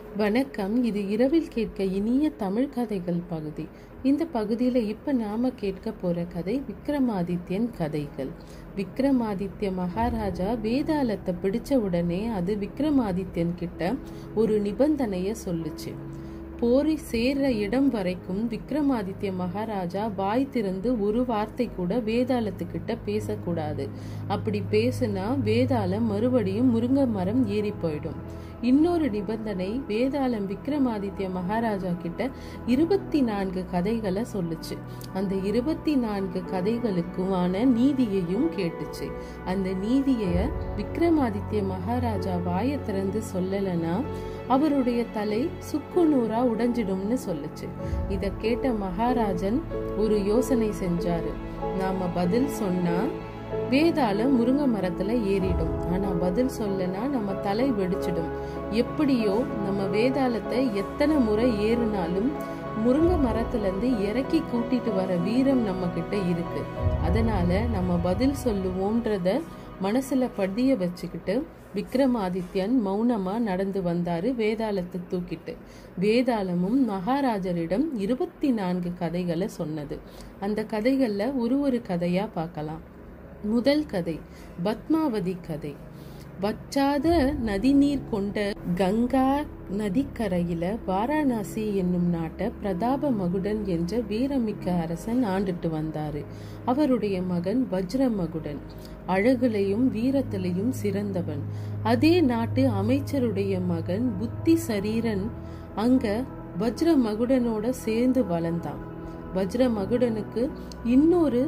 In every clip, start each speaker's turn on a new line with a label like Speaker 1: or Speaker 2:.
Speaker 1: வணக்கம் இது இரவில் கேட்க இனிய தமிழ் கதைகள் பகுதி இந்த பகுதியில் இப்போ நாம கேட்க போற கதை விக்ரமாதித்யன் கதைகள் விக்ரமாதித்ய மகாராஜா வேதாளத்தை பிடிச்ச உடனே அது விக்ரமாதித்யன் கிட்ட ஒரு நிபந்தனைய சொல்லுச்சு போரி சேர்ற இடம் வரைக்கும் விக்ரமாதித்ய மகாராஜா வாய் திறந்து ஒரு வார்த்தை கூட வேதாளத்துக்கிட்ட பேசக்கூடாது அப்படி பேசுனா வேதாளம் மறுபடியும் முருங்கை மரம் ஏறி போயிடும் இன்னொரு நிபந்தனை வேதாளம் விக்ரமாதித்ய மகாராஜா கிட்ட இருபத்தி நான்கு கதைகளை சொல்லுச்சு அந்த இருபத்தி நான்கு கதைகளுக்குமான நீதியையும் கேட்டுச்சு அந்த நீதிய விக்ரமாதித்ய மகாராஜா வாயை திறந்து சொல்லலைன்னா அவருடைய தலை சுக்குநூறா உடைஞ்சிடும்னு சொல்லுச்சு இத கேட்ட மகாராஜன் ஒரு யோசனை செஞ்சாரு நாம பதில் சொன்னா வேதாளம் முருங்கை மரத்துல ஏறிடும் ஆனா பதில் சொல்லனா நம்ம தலை வெடிச்சிடும் எப்படியோ நம்ம வேதாளத்தை எத்தனை முறை ஏறினாலும் முருங்கை மரத்துல இருந்து இறக்கி கூட்டிட்டு வர வீரம் நம்ம கிட்ட இருக்கு அதனால நம்ம பதில் சொல்லுவோம்ன்றத மனசுல பதிய வச்சுக்கிட்டு விக்ரமாதித்யன் மௌனமா நடந்து வந்தாரு வேதாளத்தை தூக்கிட்டு வேதாளமும் மகாராஜரிடம் இருபத்தி நான்கு கதைகளை சொன்னது அந்த கதைகள்ல ஒரு ஒரு கதையா பார்க்கலாம் முதல் கதை பத்மாவதி கதை வற்றாத நதிநீர் கொண்ட கங்கா நதிக்கரையில வாரணாசி என்னும் நாட்டை பிரதாப மகுடன் என்ற வீரமிக்க அரசன் ஆண்டுட்டு வந்தாரு அவருடைய மகன் வஜ்ரமகுடன் அழகுலையும் வீரத்திலையும் சிறந்தவன் அதே நாட்டு அமைச்சருடைய மகன் புத்தி சரீரன் அங்க வஜ்ரமகுடனோட சேர்ந்து வளர்ந்தான் வஜ்ரமகுடனுக்கு இன்னொரு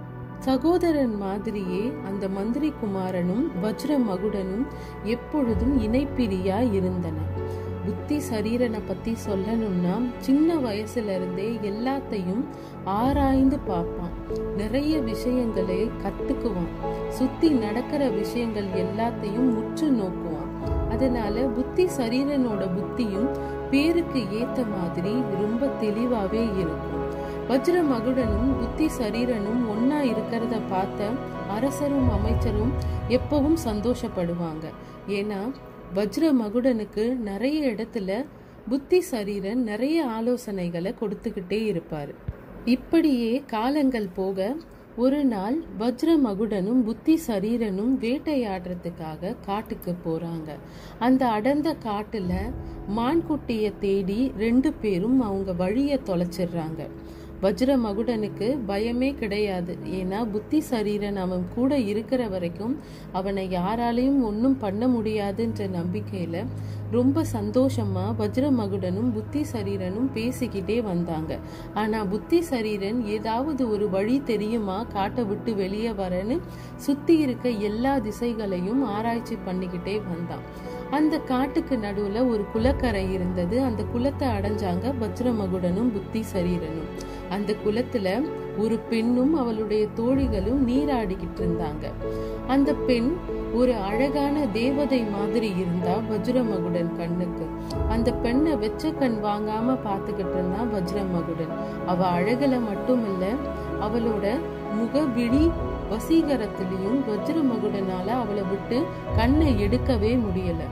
Speaker 1: சகோதரன் மாதிரியே அந்த மந்திரி குமாரனும் வஜ்ர மகுடனும் எப்பொழுதும் இணைப்பிரியா இருந்தன புத்தி சரீரனை பத்தி சொல்லணும்னா சின்ன வயசுல இருந்தே எல்லாத்தையும் ஆராய்ந்து பார்ப்பான் நிறைய விஷயங்களை கத்துக்குவான் சுத்தி நடக்கிற விஷயங்கள் எல்லாத்தையும் உற்று நோக்குவான் அதனால புத்தி சரீரனோட புத்தியும் பேருக்கு ஏத்த மாதிரி ரொம்ப தெளிவாவே இருக்கும் வஜ்ர மகுடனும் புத்தி சரீரனும் ஒன்னா இருக்கிறத பார்த்த அரசரும் அமைச்சரும் எப்பவும் சந்தோஷப்படுவாங்க ஏன்னா வஜ்ர மகுடனுக்கு நிறைய இடத்துல புத்தி சரீரன் நிறைய ஆலோசனைகளை கொடுத்துக்கிட்டே இருப்பாரு இப்படியே காலங்கள் போக ஒரு நாள் வஜ்ர மகுடனும் புத்தி சரீரனும் வேட்டையாடுறதுக்காக காட்டுக்கு போறாங்க அந்த அடர்ந்த காட்டுல மான்குட்டிய தேடி ரெண்டு பேரும் அவங்க வழிய தொலைச்சிடுறாங்க வஜ்ர மகுடனுக்கு பயமே கிடையாது ஏன்னா புத்தி சரீரன் அவன் கூட இருக்கிற வரைக்கும் அவனை யாராலையும் ஒன்றும் பண்ண முடியாதுன்ற நம்பிக்கையில ரொம்ப சந்தோஷமா வஜ்ர மகுடனும் புத்தி சரீரனும் பேசிக்கிட்டே வந்தாங்க ஆனா புத்தி சரீரன் ஏதாவது ஒரு வழி தெரியுமா காட்டை விட்டு வெளியே வரன்னு சுத்தி இருக்க எல்லா திசைகளையும் ஆராய்ச்சி பண்ணிக்கிட்டே வந்தான் அந்த காட்டுக்கு நடுவுல ஒரு குளக்கரை இருந்தது அந்த குளத்தை அடைஞ்சாங்க வஜ்ரமகுடனும் புத்தி சரீரனும் அந்த குளத்துல ஒரு பெண்ணும் அவளுடைய தோழிகளும் நீராடிக்கிட்டு இருந்தாங்க அந்த பெண் ஒரு அழகான தேவதை மாதிரி இருந்தா வஜ்ரமகுடன் கண்ணுக்கு அந்த பெண்ணை வெச்ச கண் வாங்காம பாத்துக்கிட்டு இருந்தா வஜ்ரமகுடன் அவ அழகுல மட்டும் இல்ல அவளோட முகவிழி வசீகரத்திலையும் வஜ்ரமகுடனால அவளை விட்டு கண்ணை எடுக்கவே முடியல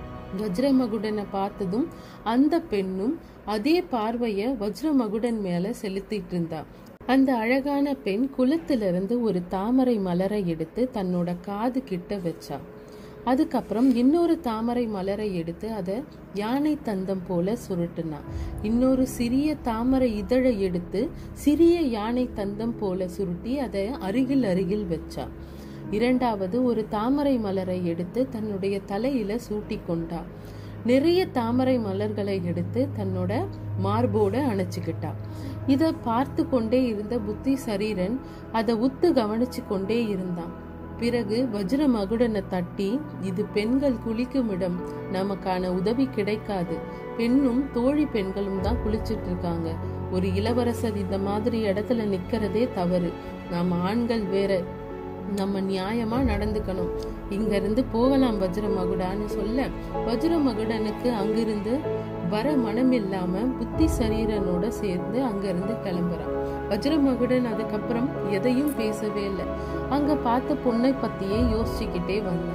Speaker 1: வஜ்ரமகுடனை பார்த்ததும் அந்த பெண்ணும் அதே பார்வைய வஜ்ரமகுடன் மேல செலுத்திட்டு இருந்தா அந்த அழகான பெண் குளத்திலிருந்து ஒரு தாமரை மலரை எடுத்து தன்னோட காது கிட்ட வச்சா அதுக்கப்புறம் இன்னொரு தாமரை மலரை எடுத்து அதை யானை தந்தம் போல சுருட்டுனா இன்னொரு சிறிய தாமரை இதழை எடுத்து சிறிய யானை தந்தம் போல சுருட்டி அதை அருகில் அருகில் வச்சா இரண்டாவது ஒரு தாமரை மலரை எடுத்து தன்னுடைய தலையில சூட்டி கொண்டா நிறைய தாமரை மலர்களை எடுத்து தன்னோட மார்போட அணைச்சுக்கிட்டா இத பார்த்து கொண்டே இருந்த புத்தி சரீரன் அதை உத்து கவனிச்சு கொண்டே இருந்தான் பிறகு வஜ்ர மகுடனை தட்டி இது பெண்கள் குளிக்கும் இடம் நமக்கான உதவி கிடைக்காது பெண்ணும் தோழி பெண்களும் தான் குளிச்சிட்டு இருக்காங்க ஒரு இளவரசர் இந்த மாதிரி இடத்துல நிக்கிறதே தவறு நாம ஆண்கள் வேற நம்ம நியாயமா நடந்துக்கணும் இங்க இருந்து போகலாம் வஜ்ர மகுடான்னு சொல்ல வஜ்ர மகுடனுக்கு அங்கிருந்து வர மனம் இல்லாம புத்தி சரீரனோட சேர்ந்து அங்கிருந்து கிளம்புறான் வஜ்ரமகுடன் அதுக்கப்புறம் எதையும் பேசவே இல்லை அங்க பார்த்த பொண்ணை பத்தியே யோசிச்சுக்கிட்டே வந்தான்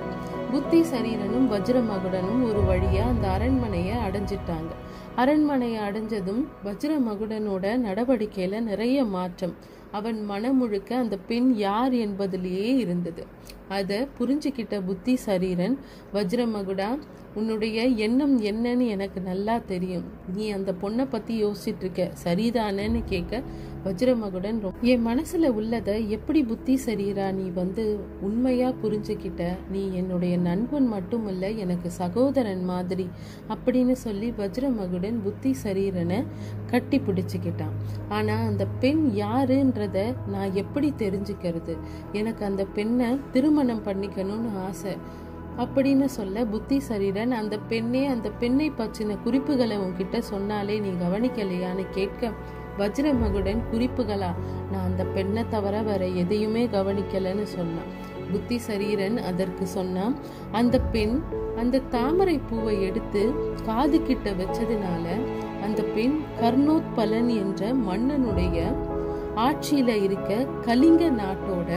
Speaker 1: புத்தி சரீரனும் வஜ்ரமகுடனும் ஒரு வழியா அந்த அரண்மனையை அடைஞ்சிட்டாங்க அரண்மனையை அடைஞ்சதும் வஜ்ரமகுடனோட நடவடிக்கையில நிறைய மாற்றம் அவன் மனம் முழுக்க அந்த பெண் யார் என்பதிலேயே இருந்தது அதை புரிஞ்சுக்கிட்ட புத்தி சரீரன் வஜ்ரமகுடா உன்னுடைய எண்ணம் என்னன்னு எனக்கு நல்லா தெரியும் நீ அந்த பொண்ணை பத்தி யோசிச்சுட்டு இருக்க சரிதானேன்னு கேட்க வஜ்ரமகுடன் ரொ- என் மனசுல உள்ளதை எப்படி புத்தி சரீரா நீ வந்து உண்மையா புரிஞ்சுக்கிட்ட நீ என்னுடைய நண்பன் மட்டும் இல்ல எனக்கு சகோதரன் மாதிரி அப்படின்னு சொல்லி வஜ்ரமகுடன் புத்தி சரீரனை கட்டி பிடிச்சுக்கிட்டான் ஆனா அந்த பெண் யாருன்றத நான் எப்படி தெரிஞ்சுக்கிறது எனக்கு அந்த பெண்ணை திருமணம் பண்ணிக்கணும்னு ஆசை அப்படின்னு சொல்ல புத்தி சரீரன் அந்த பெண்ணே அந்த பெண்ணை பற்றின குறிப்புகளை உன்கிட்ட சொன்னாலே நீ கவனிக்கலையான்னு கேட்க வஜ்ரமகுடன் குறிப்புகளா நான் அந்த பெண்ணை தவிர வேற எதையுமே கவனிக்கலைன்னு சொன்னான் புத்தி சரீரன் அதற்கு சொன்னான் அந்த பெண் அந்த தாமரை பூவை எடுத்து காது கிட்ட வச்சதுனால அந்த பெண் கர்ணோத்பலன் என்ற மன்னனுடைய ஆட்சியில இருக்க கலிங்க நாட்டோட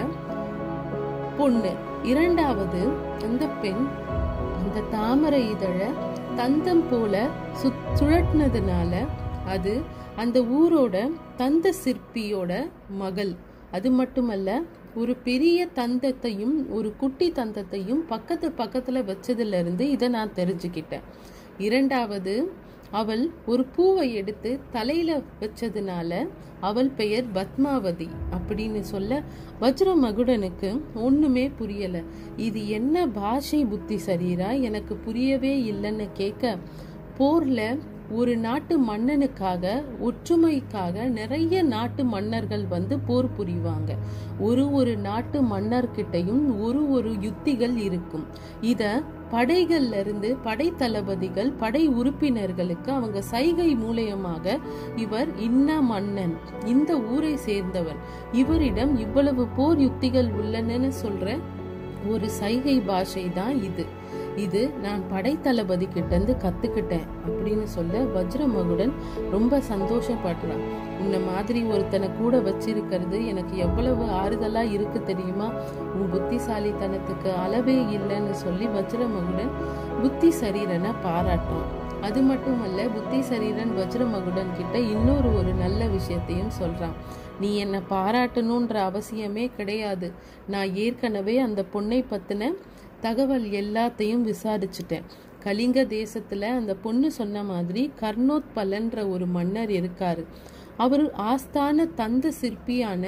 Speaker 1: பொண்ணு இரண்டாவது அந்த பெண் அந்த தாமரை இதழ தந்தம் போல சு- சுழற்றினதுனால அது அந்த ஊரோட தந்த சிற்பியோட மகள் அது மட்டுமல்ல ஒரு பெரிய தந்தத்தையும் ஒரு குட்டி தந்தத்தையும் பக்கத்து பக்கத்துல வச்சதுல இருந்து இதை நான் தெரிஞ்சுக்கிட்டேன் இரண்டாவது அவள் ஒரு பூவை எடுத்து தலையில வச்சதுனால அவள் பெயர் பத்மாவதி அப்படின்னு சொல்ல வஜ்ரமகுடனுக்கு ஒண்ணுமே புரியல இது என்ன பாஷை புத்தி சரீரா எனக்கு புரியவே இல்லைன்னு கேட்க போர்ல ஒரு நாட்டு மன்னனுக்காக ஒற்றுமைக்காக நிறைய நாட்டு மன்னர்கள் வந்து போர் புரிவாங்க ஒரு ஒரு நாட்டு மன்னர்கிட்டையும் ஒரு ஒரு யுத்திகள் இருக்கும் இத படைகள்ல இருந்து படை தளபதிகள் படை உறுப்பினர்களுக்கு அவங்க சைகை மூலியமாக இவர் இன்ன மன்னன் இந்த ஊரை சேர்ந்தவர் இவரிடம் இவ்வளவு போர் யுத்திகள் உள்ளனன்னு சொல்ற ஒரு சைகை பாஷை தான் இது இது நான் படைத்தளபதி கிட்ட இருந்து கத்துக்கிட்டேன் அப்படின்னு சொல்ல வஜ்ரமகுடன் ரொம்ப சந்தோஷப்படுறான் உன்னை மாதிரி ஒருத்தனை கூட வச்சிருக்கிறது எனக்கு எவ்வளவு ஆறுதலா இருக்கு தெரியுமா உன் புத்திசாலித்தனத்துக்கு அளவே இல்லைன்னு சொல்லி வஜ்ரமகுடன் புத்தி சரீரனை பாராட்டான் அது மட்டுமல்ல புத்தி சரீரன் வஜ்ரமகுடன் கிட்ட இன்னொரு ஒரு நல்ல விஷயத்தையும் சொல்றான் நீ என்னை பாராட்டணுன்ற அவசியமே கிடையாது நான் ஏற்கனவே அந்த பொண்ணை பத்தின தகவல் எல்லாத்தையும் விசாரிச்சுட்டேன் கலிங்க தேசத்துல அந்த பொண்ணு சொன்ன மாதிரி கர்ணோத்பலன்ற ஒரு மன்னர் இருக்காரு அவர் ஆஸ்தான தந்த சிற்பியான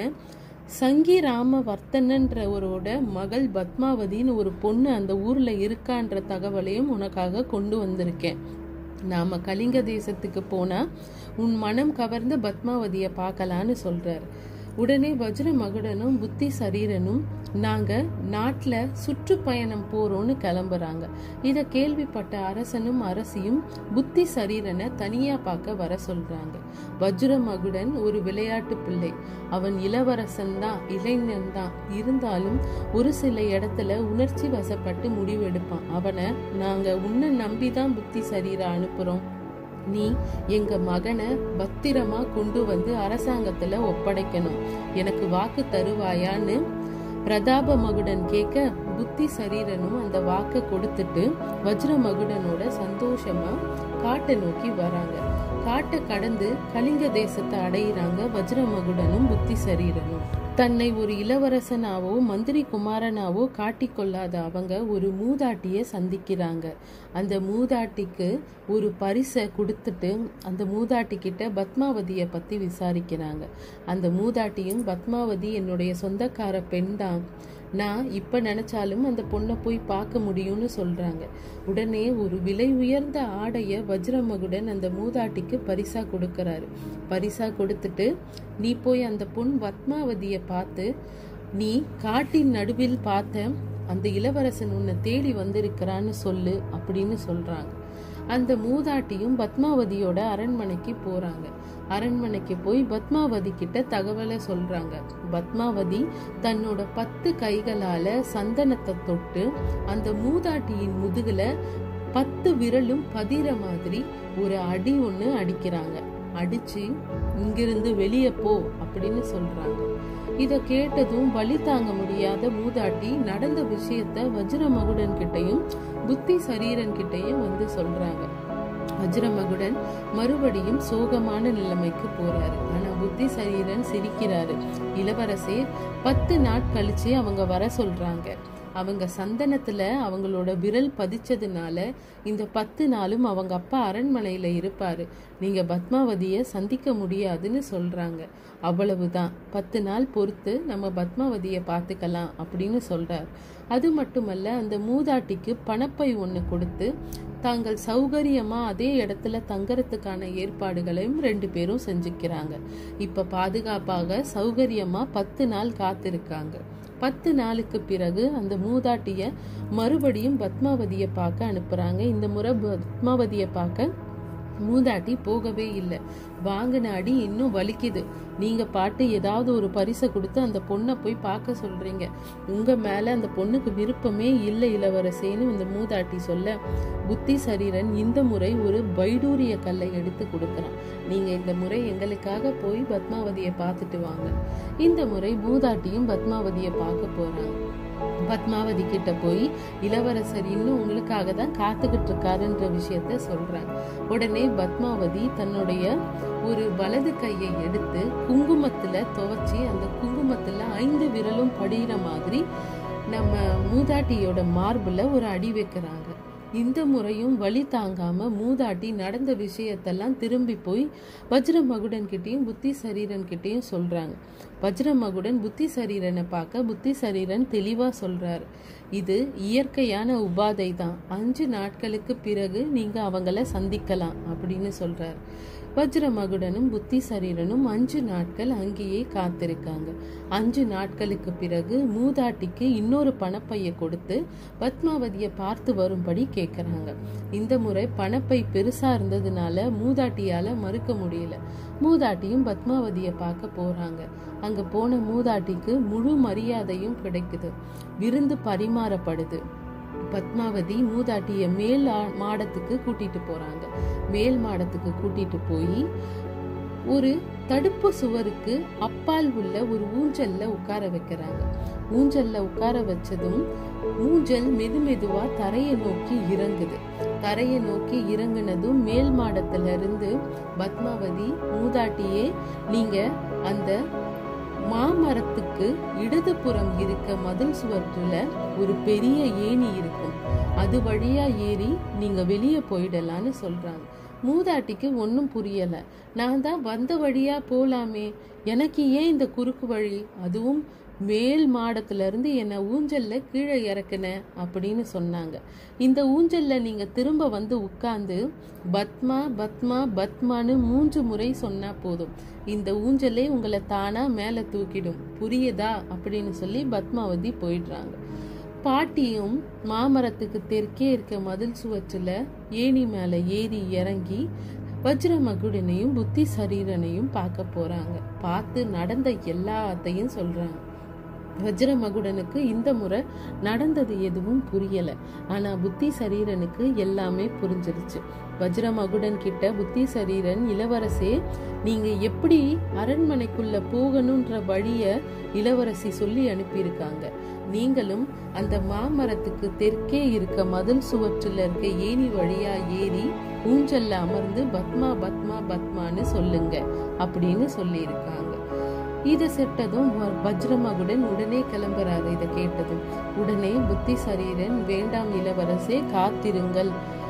Speaker 1: சங்கிராம வர்த்தனன்றவரோட மகள் பத்மாவதின்னு ஒரு பொண்ணு அந்த ஊர்ல இருக்கான்ற தகவலையும் உனக்காக கொண்டு வந்திருக்கேன் நாம கலிங்க தேசத்துக்கு போனா உன் மனம் கவர்ந்த பத்மாவதியை பார்க்கலான்னு சொல்றாரு உடனே வஜ்ர மகுடனும் புத்தி சரீரனும் நாங்க நாட்டுல சுற்றுப்பயணம் போறோம்னு கிளம்புறாங்க இத கேள்விப்பட்ட அரசனும் அரசியும் புத்தி சரீரனை தனியா பார்க்க வர சொல்றாங்க வஜ்ர மகுடன் ஒரு விளையாட்டு பிள்ளை அவன் இளவரசன் தான் இளைஞன் தான் இருந்தாலும் ஒரு சில இடத்துல உணர்ச்சி வசப்பட்டு முடிவெடுப்பான் அவனை நாங்க உன்னை நம்பிதான் புத்தி சரீரை அனுப்புறோம் நீ எங்க மகனை பத்திரமா கொண்டு வந்து அரசாங்கத்துல ஒப்படைக்கணும் எனக்கு வாக்கு தருவாயான்னு பிரதாப மகுடன் கேட்க புத்தி சரீரனும் அந்த வாக்கை கொடுத்துட்டு வஜ்ர மகுடனோட சந்தோஷமா காட்டை நோக்கி வராங்க காட்டை கடந்து கலிங்க தேசத்தை அடையிறாங்க வஜ்ர மகுடனும் புத்தி சரீரனும் தன்னை ஒரு இளவரசனாவோ மந்திரி குமாரனாவோ காட்டிக்கொள்ளாத அவங்க ஒரு மூதாட்டியை சந்திக்கிறாங்க அந்த மூதாட்டிக்கு ஒரு பரிசை கொடுத்துட்டு அந்த மூதாட்டி கிட்ட பத்மாவதியை பத்தி விசாரிக்கிறாங்க அந்த மூதாட்டியும் பத்மாவதி என்னுடைய சொந்தக்கார பெண் தான் நான் இப்ப நினைச்சாலும் அந்த பொண்ணை போய் பார்க்க முடியும்னு சொல்றாங்க உடனே ஒரு விலை உயர்ந்த ஆடைய வஜ்ரமகுடன் அந்த மூதாட்டிக்கு பரிசா கொடுக்கறாரு பரிசா கொடுத்துட்டு நீ போய் அந்த பொன் பத்மாவதியை பார்த்து நீ காட்டின் நடுவில் பார்த்த அந்த இளவரசன் உன்னை தேடி வந்திருக்கிறான்னு சொல்லு அப்படின்னு சொல்றாங்க அந்த மூதாட்டியும் பத்மாவதியோட அரண்மனைக்கு போறாங்க அரண்மனைக்கு போய் பத்மாவதி கிட்ட தகவலை சொல்றாங்க பத்மாவதி தன்னோட பத்து கைகளால சந்தனத்தை தொட்டு அந்த மூதாட்டியின் முதுகுல பத்து விரலும் பதிர மாதிரி ஒரு அடி ஒண்ணு அடிக்கிறாங்க அடிச்சு இங்கிருந்து வெளியே போ அப்படின்னு சொல்றாங்க இத கேட்டதும் வழி தாங்க முடியாத மூதாட்டி நடந்த விஷயத்த வஜ்ரமகுடன் கிட்டையும் புத்தி சரீரன் கிட்டையும் வந்து சொல்றாங்க வஜ்ரமகுடன் மறுபடியும் சோகமான நிலைமைக்கு போறாரு ஆனா புத்தி சரீரன் சிரிக்கிறாரு இளவரசே பத்து நாட் கழிச்சு அவங்க வர சொல்றாங்க அவங்க சந்தனத்துல அவங்களோட விரல் பதிச்சதுனால இந்த பத்து நாளும் அவங்க அப்பா அரண்மனையில இருப்பாரு நீங்க பத்மாவதிய சந்திக்க முடியாதுன்னு சொல்றாங்க அவ்வளவுதான் பத்து நாள் பொறுத்து நம்ம பத்மாவதிய பார்த்துக்கலாம் அப்படின்னு சொல்றார் அது மட்டுமல்ல அந்த மூதாட்டிக்கு பணப்பை ஒன்று கொடுத்து தாங்கள் சௌகரியமா அதே இடத்துல தங்கறதுக்கான ஏற்பாடுகளையும் ரெண்டு பேரும் செஞ்சுக்கிறாங்க இப்ப பாதுகாப்பாக சௌகரியமா பத்து நாள் காத்திருக்காங்க பத்து நாளுக்கு பிறகு அந்த மூதாட்டிய மறுபடியும் பத்மாவதியை பார்க்க அனுப்புறாங்க இந்த முறை பத்மாவதியை பார்க்க மூதாட்டி போகவே இல்லை வாங்கின அடி இன்னும் வலிக்குது நீங்க பாட்டு ஏதாவது ஒரு பரிசை கொடுத்து அந்த பொண்ணை போய் பார்க்க சொல்றீங்க உங்க மேல அந்த பொண்ணுக்கு விருப்பமே இல்லை இளவரசேன்னு இந்த மூதாட்டி சொல்ல புத்தி சரீரன் இந்த முறை ஒரு வைடூரிய கல்லை எடுத்து கொடுக்குறான் நீங்க இந்த முறை எங்களுக்காக போய் பத்மாவதியை பார்த்துட்டு வாங்க இந்த முறை மூதாட்டியும் பத்மாவதியை பார்க்க போறாங்க பத்மாவதி கிட்ட போய் இளவரசர் இன்னும் உங்களுக்காக தான் காத்துக்கிட்டு இருக்காருன்ற விஷயத்த சொல்றாங்க உடனே பத்மாவதி தன்னுடைய ஒரு வலது கையை எடுத்து குங்குமத்துல துவைச்சி அந்த குங்குமத்துல ஐந்து விரலும் படிகிற மாதிரி நம்ம மூதாட்டியோட மார்புல ஒரு அடி வைக்கிறாங்க இந்த முறையும் வழி தாங்காம மூதாட்டி நடந்த விஷயத்தெல்லாம் திரும்பி போய் வஜ்ரமகுடன் கிட்டேயும் புத்தி சரீரன் கிட்டேயும் சொல்றாங்க வஜ்ரமகுடன் புத்தி சரீரனை பார்க்க புத்தி சரீரன் தெளிவா சொல்றாரு இது இயற்கையான உபாதை தான் அஞ்சு நாட்களுக்கு பிறகு நீங்க அவங்கள சந்திக்கலாம் அப்படின்னு சொல்றாரு வஜ்ரமகுடனும் புத்தி சரீரனும் அஞ்சு நாட்கள் அங்கேயே காத்திருக்காங்க அஞ்சு நாட்களுக்கு பிறகு மூதாட்டிக்கு இன்னொரு பணப்பைய கொடுத்து பத்மாவதியை பார்த்து வரும்படி கேட்குறாங்க இந்த முறை பணப்பை பெருசா இருந்ததுனால மூதாட்டியால மறுக்க முடியல மூதாட்டியும் பத்மாவதியை பார்க்க போறாங்க அங்க போன மூதாட்டிக்கு முழு மரியாதையும் கிடைக்குது விருந்து பரிமாறப்படுது பத்மாவதி மூதாட்டிய மேல் ஆ- மாடத்துக்கு கூட்டிட்டு போறாங்க மேல் மாடத்துக்கு கூட்டிட்டு போய் ஒரு தடுப்பு சுவருக்கு அப்பால் உள்ள ஒரு ஊஞ்சல்ல உட்கார வைக்கிறாங்க ஊஞ்சல்ல உட்கார வச்சதும் ஊஞ்சல் மெது மெதுவா தரையை நோக்கி இறங்குது தரையை நோக்கி இறங்குனதும் மேல் மாடத்துல இருந்து பத்மாவதி மூதாட்டியே நீங்க அந்த மாமரத்துக்கு இடதுபுறம் இருக்க மதில் சுவற்றுல ஒரு பெரிய ஏணி இருக்கும் அது வழியா ஏறி நீங்க வெளியே போயிடலான்னு சொல்றாங்க மூதாட்டிக்கு ஒன்றும் புரியல நான் தான் வந்த வழியா போலாமே எனக்கு ஏன் இந்த குறுக்கு வழி அதுவும் மேல் மாடத்துல இருந்து என்னை ஊஞ்சல்ல கீழே இறக்குன அப்படின்னு சொன்னாங்க இந்த ஊஞ்சல்ல நீங்க திரும்ப வந்து உட்கார்ந்து பத்மா பத்மா பத்மான்னு மூன்று முறை சொன்னா போதும் இந்த ஊஞ்சலே உங்களை தானா மேல தூக்கிடும் புரியுதா அப்படின்னு சொல்லி பத்மாவதி போயிடுறாங்க பாட்டியும் மாமரத்துக்கு தெற்கே இருக்க மதில் சுவற்றுல ஏணி மேல ஏறி இறங்கி வஜ்ரமகுடனையும் புத்தி சரீரனையும் பார்க்க போறாங்க பார்த்து நடந்த எல்லாத்தையும் சொல்றாங்க வஜ்ரமகுடனுக்கு இந்த முறை நடந்தது எதுவும் புரியல ஆனா புத்தி சரீரனுக்கு எல்லாமே புரிஞ்சிருச்சு வஜ்ரமகுடன் கிட்ட புத்தி சரீரன் இளவரசே நீங்க எப்படி அரண்மனைக்குள்ள போகணுன்ற வழிய இளவரசி சொல்லி அனுப்பியிருக்காங்க நீங்களும் அந்த மாமரத்துக்கு தெற்கே இருக்க மதில் சுவற்றில் இருக்க ஏணி வழியா ஏறி ஊஞ்சல்ல அமர்ந்து பத்மா பத்மா பத்மான்னு சொல்லுங்க அப்படின்னு சொல்லியிருக்காங்க இதை செட்டதும் வ- வஜ்ரமகுடன் உடனே கிளம்புறாரு இதை கேட்டதும் உடனே புத்தி சரீரன் வேண்டாம் இளவரசே காத்திருங்கள்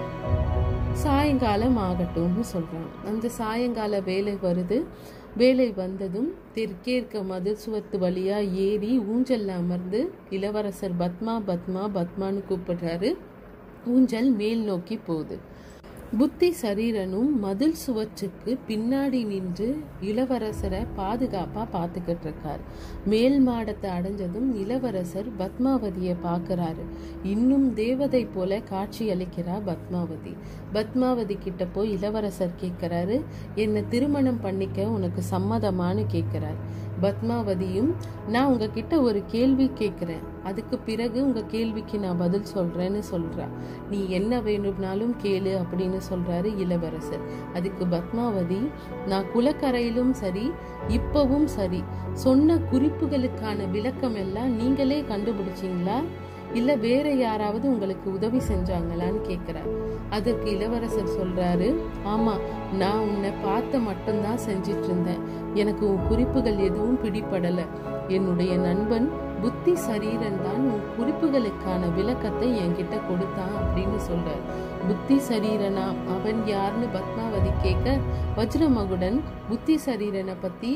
Speaker 1: சாயங்காலம் ஆகட்டும்னு சொல்றான் அந்த சாயங்கால வேலை வருது வேலை வந்ததும் தெற்கே இருக்க மதில் சுவத்து வழியா ஏறி ஊஞ்சல்ல அமர்ந்து இளவரசர் பத்மா பத்மா பத்மான்னு கூப்பிடுறாரு ஊஞ்சல் மேல் நோக்கி போகுது புத்தி சரீரனும் மதில் சுவற்றுக்கு பின்னாடி நின்று இளவரசரை பாதுகாப்பா பார்த்துக்கிட்டு இருக்கார் மேல் மாடத்தை அடைஞ்சதும் இளவரசர் பத்மாவதியை பார்க்கறாரு இன்னும் தேவதை போல காட்சி அளிக்கிறா பத்மாவதி பத்மாவதி கிட்ட போய் இளவரசர் கேட்கிறாரு என்னை திருமணம் பண்ணிக்க உனக்கு சம்மதமான்னு கேட்கிறார் பத்மாவதியும் நான் உங்ககிட்ட ஒரு கேள்வி கேட்குறேன் அதுக்கு பிறகு உங்க கேள்விக்கு நான் பதில் சொல்றேன்னு சொல்றா நீ என்ன வேணும்னாலும் கேளு அப்படின்னு சொல்றாரு இளவரசர் அதுக்கு பத்மாவதி நான் குலக்கரையிலும் சரி இப்பவும் சரி சொன்ன குறிப்புகளுக்கான விளக்கம் எல்லாம் நீங்களே கண்டுபிடிச்சிங்களா இல்ல வேற யாராவது உங்களுக்கு உதவி செஞ்சாங்களான்னு கேக்குறார் அதற்கு இளவரசர் சொல்றாரு ஆமா நான் உன்னை பார்த்த மட்டும்தான் செஞ்சிட்டு இருந்தேன் எனக்கு உன் குறிப்புகள் எதுவும் பிடிபடல என்னுடைய நண்பன் புத்தி சரீரன் தான் உன் குறிப்புகளுக்கான விளக்கத்தை என்கிட்ட கொடுத்தான் அப்படின்னு சொல்றார் புத்தி சரீரனா அவன் யாருன்னு பத்மாவதி கேட்க வஜ்ரமகுடன் புத்தி சரீரனை பத்தி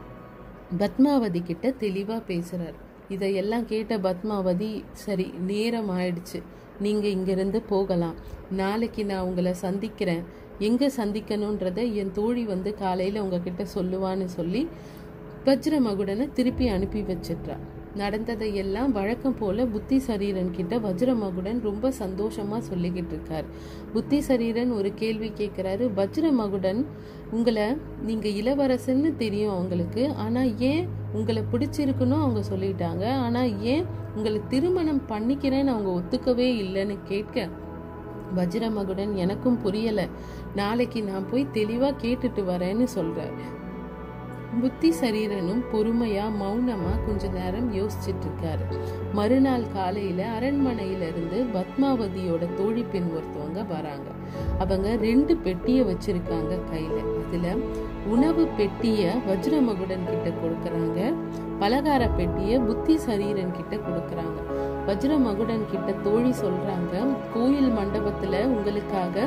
Speaker 1: பத்மாவதி கிட்ட தெளிவா பேசுறார் இதையெல்லாம் கேட்ட பத்மாவதி சரி நேரம் ஆயிடுச்சு நீங்க இங்கிருந்து போகலாம் நாளைக்கு நான் உங்களை சந்திக்கிறேன் எங்க சந்திக்கணுன்றத என் தோழி வந்து காலையில உங்ககிட்ட சொல்லுவான்னு சொல்லி வஜ்ரமகுடனை திருப்பி அனுப்பி வச்சிட்றா நடந்ததை எல்லாம் வழக்கம் போல புத்தி சரீரன் கிட்ட வஜ்ரமகுடன் ரொம்ப சந்தோஷமா சொல்லிக்கிட்டு இருக்காரு புத்தி சரீரன் ஒரு கேள்வி கேட்கிறாரு வஜ்ரமகுடன் உங்களை நீங்க இளவரசன்னு தெரியும் அவங்களுக்கு ஆனா ஏன் உங்களை பிடிச்சிருக்குன்னு அவங்க சொல்லிட்டாங்க ஆனா ஏன் உங்களை திருமணம் பண்ணிக்கிறேன்னு அவங்க ஒத்துக்கவே இல்லைன்னு கேட்க வஜ்ரமகுடன் எனக்கும் புரியல நாளைக்கு நான் போய் தெளிவா கேட்டுட்டு வரேன்னு சொல்றாரு புத்தி சரீரனும் பொறுமையா மௌனமா கொஞ்ச நேரம் யோசிச்சுட்டு இருக்காரு மறுநாள் காலையில அரண்மனையில இருந்து பத்மாவதியோட தோழி பெண் ஒருத்தவங்க வராங்க அவங்க ரெண்டு பெட்டிய வச்சிருக்காங்க கையில அதுல உணவு பெட்டிய வஜ்ரமகுடன் கிட்ட கொடுக்கறாங்க பலகார பெட்டிய புத்தி சரீரன் கிட்ட கொடுக்கறாங்க வஜ்ரமகுடன் கிட்ட தோழி சொல்றாங்க கோயில் மண்டபத்துல உங்களுக்காக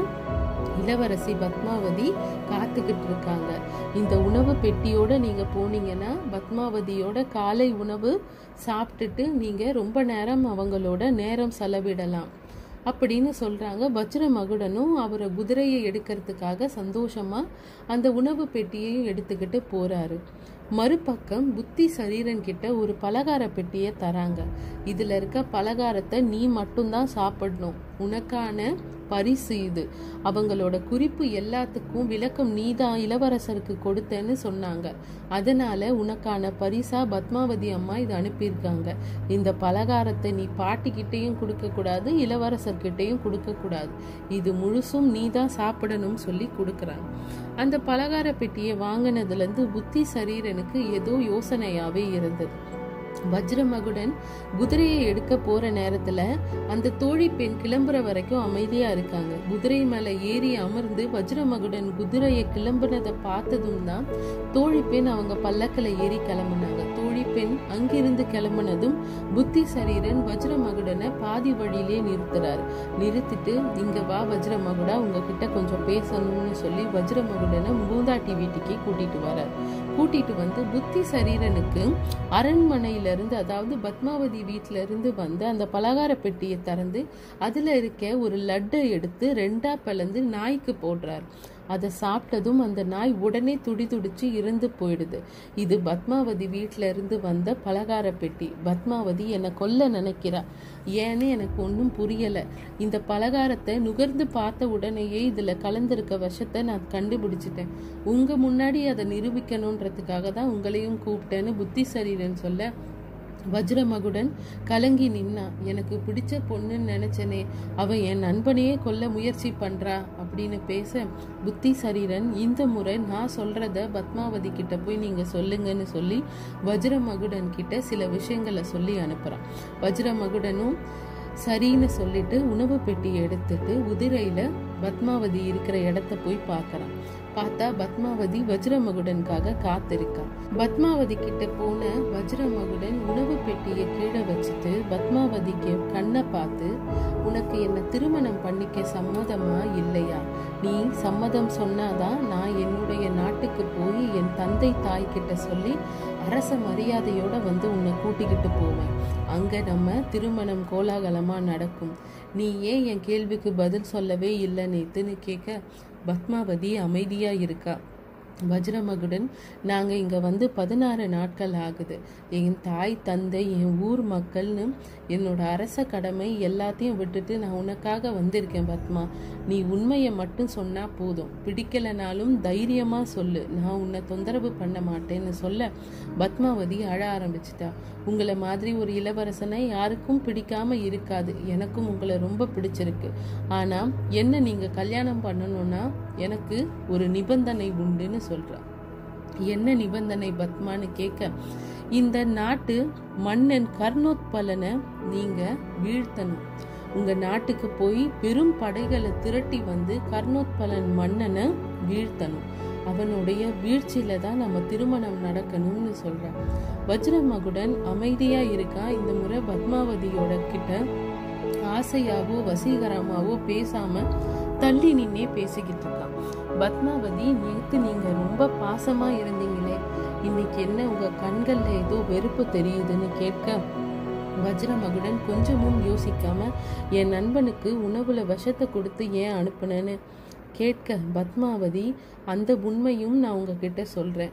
Speaker 1: இளவரசி பத்மாவதி காத்துக்கிட்டு இருக்காங்க இந்த உணவு பெட்டியோட நீங்க போனீங்கன்னா பத்மாவதியோட காலை உணவு சாப்பிட்டுட்டு நீங்க ரொம்ப நேரம் அவங்களோட நேரம் செலவிடலாம் அப்படின்னு சொல்றாங்க வஜ்ர மகுடனும் அவரை குதிரையை எடுக்கிறதுக்காக சந்தோஷமா அந்த உணவு பெட்டியையும் எடுத்துக்கிட்டு போறாரு மறுபக்கம் புத்தி சரீரன் கிட்ட ஒரு பலகார பெட்டியை தராங்க இதுல இருக்க பலகாரத்தை நீ மட்டும்தான் சாப்பிடணும் உனக்கான பரிசு இது அவங்களோட குறிப்பு எல்லாத்துக்கும் விளக்கம் நீதான் இளவரசருக்கு கொடுத்தேன்னு சொன்னாங்க அதனால உனக்கான பரிசா பத்மாவதி அம்மா இதை அனுப்பியிருக்காங்க இந்த பலகாரத்தை நீ பாட்டிக்கிட்டேயும் கொடுக்க கூடாது இளவரசர்கிட்டையும் கொடுக்க கூடாது இது முழுசும் நீதான் சாப்பிடணும்னு சொல்லி கொடுக்குறாங்க அந்த பலகார பெட்டியை வாங்கினதுல இருந்து புத்தி சரீரனுக்கு ஏதோ யோசனையாவே இருந்தது வஜ்ரமகுடன் குதிரையை எடுக்க போற நேரத்துல அந்த தோழி பெண் கிளம்புற வரைக்கும் அமைதியா இருக்காங்க குதிரை மேல ஏறி அமர்ந்து வஜ்ரமகுடன் குதிரையை கிளம்புனதை பார்த்ததும் தான் தோழி பெண் அவங்க பல்லக்கில் ஏறி கிளம்புனாங்க தோழி பெண் அங்கிருந்து கிளம்புனதும் புத்தி சரீரன் வஜ்ரமகுடனை பாதி வழியிலே நிறுத்துறாரு நிறுத்திட்டு இங்க வா வஜ்ரமகுடா உங்ககிட்ட கொஞ்சம் பேசணும்னு சொல்லி வஜ்ரமகுடனை மூதாட்டி வீட்டுக்கே கூட்டிட்டு வரார் கூட்டிட்டு வந்து புத்தி சரீரனுக்கு அரண்மனையில இருந்து அதாவது பத்மாவதி வீட்டில இருந்து வந்து அந்த பலகார பெட்டியை திறந்து அதுல இருக்க ஒரு லட்டை எடுத்து ரெண்டா பிளந்து நாய்க்கு போடுறார் அதை சாப்பிட்டதும் அந்த நாய் உடனே துடி துடிச்சு இறந்து போயிடுது இது பத்மாவதி வீட்டில இருந்து வந்த பலகார பெட்டி பத்மாவதி என்னை கொல்ல நினைக்கிறா ஏன்னு எனக்கு ஒன்றும் புரியல இந்த பலகாரத்தை நுகர்ந்து பார்த்த உடனேயே இதுல கலந்திருக்க விஷத்தை நான் கண்டுபிடிச்சிட்டேன் உங்க முன்னாடி அதை நிரூபிக்கணுன்றதுக்காக தான் உங்களையும் கூப்பிட்டேன்னு புத்தி சரீரன் சொல்ல வஜ்ரமகுடன் கலங்கி நின்னா எனக்கு பிடிச்ச பொண்ணுன்னு நினைச்சனே அவ என் நண்பனையே கொல்ல முயற்சி பண்றா அப்படின்னு பேச புத்தி சரீரன் இந்த முறை நான் சொல்றத பத்மாவதி கிட்ட போய் நீங்க சொல்லுங்கன்னு சொல்லி வஜ்ரமகுடன் கிட்ட சில விஷயங்களை சொல்லி அனுப்புறான் வஜ்ரமகுடனும் சரின்னு சொல்லிட்டு உணவு பெட்டியை எடுத்துட்டு குதிரையில பத்மாவதி இருக்கிற இடத்த போய் பார்க்கறான் பார்த்தா பத்மாவதி வஜ்ரமகுடனுக்காக காத்திருக்கா பத்மாவதி கிட்ட போன வஜ்ரமகுடன் உணவு பெட்டியை கீழே வச்சுட்டு பத்மாவதிக்கு கண்ணை பார்த்து உனக்கு என்ன திருமணம் பண்ணிக்க சம்மதமா இல்லையா நீ சம்மதம் சொன்னாதான் நான் என்னுடைய நாட்டுக்கு போய் என் தந்தை தாய் கிட்ட சொல்லி அரச மரியாதையோட வந்து உன்னை கூட்டிக்கிட்டு போவேன் அங்க நம்ம திருமணம் கோலாகலமா நடக்கும் நீ ஏன் என் கேள்விக்கு பதில் சொல்லவே இல்லை நேத்துன்னு கேட்க பத்மாவதி அமைதியா இருக்கா வஜ்ரமகுடன் நாங்கள் இங்கே வந்து பதினாறு நாட்கள் ஆகுது என் தாய் தந்தை என் ஊர் மக்கள்னு என்னோட அரச கடமை எல்லாத்தையும் விட்டுட்டு நான் உனக்காக வந்திருக்கேன் பத்மா நீ உண்மையை மட்டும் சொன்னால் போதும் பிடிக்கலைனாலும் தைரியமாக சொல்லு நான் உன்னை தொந்தரவு பண்ண மாட்டேன்னு சொல்ல பத்மாவதி அழ ஆரம்பிச்சிட்டா உங்களை மாதிரி ஒரு இளவரசனை யாருக்கும் பிடிக்காம இருக்காது எனக்கும் உங்களை ரொம்ப பிடிச்சிருக்கு ஆனால் என்ன நீங்கள் கல்யாணம் பண்ணணும்னா எனக்கு ஒரு நிபந்தனை உண்டுன்னு சொல்றா என்ன நிபந்தனை பத்மான்னு கேட்க இந்த நாட்டு மன்னன் கர்ணோத்பலனை நீங்க வீழ்த்தணும் உங்க நாட்டுக்கு போய் பெரும் படைகளை திரட்டி வந்து கர்ணோத்பலன் மன்னனை வீழ்த்தணும் அவனுடைய வீழ்ச்சியில தான் நம்ம திருமணம் நடக்கணும்னு சொல்றான் வஜ்ரமகுடன் அமைதியா இருக்கா இந்த முறை பத்மாவதியோட கிட்ட ஆசையாவோ வசீகரமாவோ பேசாம தள்ளி நின்னே பேசிக்கிட்டு இருக்கான் பத்மாவதி நேத்து நீங்க ரொம்ப பாசமா இருந்தீங்களே இன்னைக்கு என்ன உங்க கண்கள்ல ஏதோ வெறுப்பு தெரியுதுன்னு கேட்க வஜ்ரமகுடன் கொஞ்சமும் யோசிக்காம என் நண்பனுக்கு உணவுல விஷத்தை கொடுத்து ஏன் அனுப்புனேன்னு கேட்க பத்மாவதி அந்த உண்மையும் நான் உங்ககிட்ட சொல்றேன்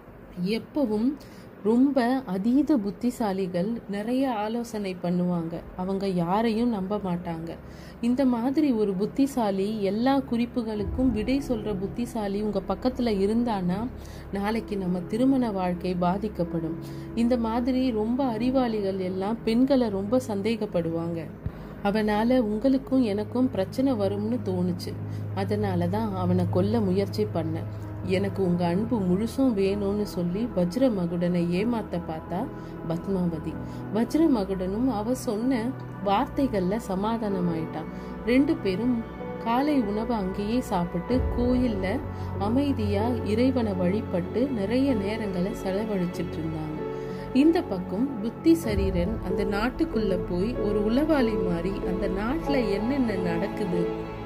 Speaker 1: எப்பவும் ரொம்ப அதீத புத்திசாலிகள் நிறைய ஆலோசனை பண்ணுவாங்க அவங்க யாரையும் நம்ப மாட்டாங்க இந்த மாதிரி ஒரு புத்திசாலி எல்லா குறிப்புகளுக்கும் விடை சொல்ற புத்திசாலி உங்க பக்கத்துல இருந்தானா நாளைக்கு நம்ம திருமண வாழ்க்கை பாதிக்கப்படும் இந்த மாதிரி ரொம்ப அறிவாளிகள் எல்லாம் பெண்களை ரொம்ப சந்தேகப்படுவாங்க அவனால உங்களுக்கும் எனக்கும் பிரச்சனை வரும்னு தோணுச்சு அதனால தான் அவனை கொல்ல முயற்சி பண்ணேன் எனக்கு உங்க அன்பு முழுசும் வேணும்னு சொல்லி வஜ்ர மகுடனை ஏமாத்த பார்த்தா பத்மாவதி வஜ்ர மகுடனும் அவ சொன்ன வார்த்தைகள்ல சமாதானம் ஆயிட்டான் ரெண்டு பேரும் காலை உணவு அங்கேயே சாப்பிட்டு கோயில்ல அமைதியா இறைவனை வழிபட்டு நிறைய நேரங்களை செலவழிச்சிட்டு இருந்தாங்க இந்த பக்கம் புத்தி சரீரன் அந்த நாட்டுக்குள்ள போய் ஒரு உளவாளி மாதிரி அந்த நாட்டுல என்னென்ன நடக்குது